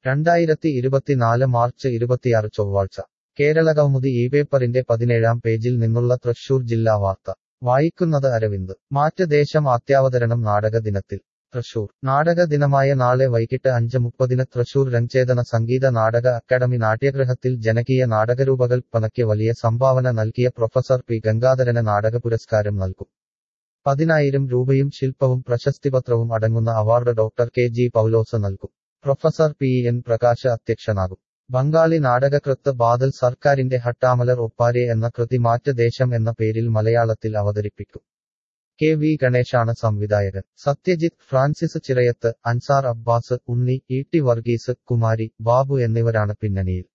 രണ്ടായിരത്തി ഇരുപത്തിനാല് മാർച്ച് ഇരുപത്തിയാറ് ചൊവ്വാഴ്ച കേരള കൗമുദി ഈ പേപ്പറിന്റെ പതിനേഴാം പേജിൽ നിന്നുള്ള തൃശൂർ ജില്ലാ വാർത്ത വായിക്കുന്നത് അരവിന്ദ് മാറ്റ് ദേശം ആത്യാവതരണം നാടക ദിനത്തിൽ തൃശൂർ നാടക ദിനമായ നാളെ വൈകിട്ട് അഞ്ച് മുപ്പതിന് തൃശൂർ രംഗചേതന സംഗീത നാടക അക്കാദമി നാട്യഗൃഹത്തിൽ ജനകീയ നാടകരൂപകൽപ്പനയ്ക്ക് വലിയ സംഭാവന നൽകിയ പ്രൊഫസർ പി ഗംഗാധരന് നാടക പുരസ്കാരം നൽകും പതിനായിരം രൂപയും ശില്പവും പ്രശസ്തിപത്രവും അടങ്ങുന്ന award doctor K G Paulose നൽകും പ്രൊഫസർ പി എൻ പ്രകാശ് അധ്യക്ഷനാകും ബംഗാളി നാടകകൃത്ത് ബാദൽ സർക്കാരിന്റെ ഹട്ടാമലർ ഒപ്പാരെ എന്ന കൃതി മാറ്റ് ദേശം എന്ന പേരിൽ മലയാളത്തിൽ അവതരിപ്പിക്കും കെ വി ഗണേശാണ് സംവിധായകൻ Satyajit Francis Chirayath Ansar Abbas Unni E T Varghese Kumari Babu എന്നിവരാണ് പിന്നണിയിൽ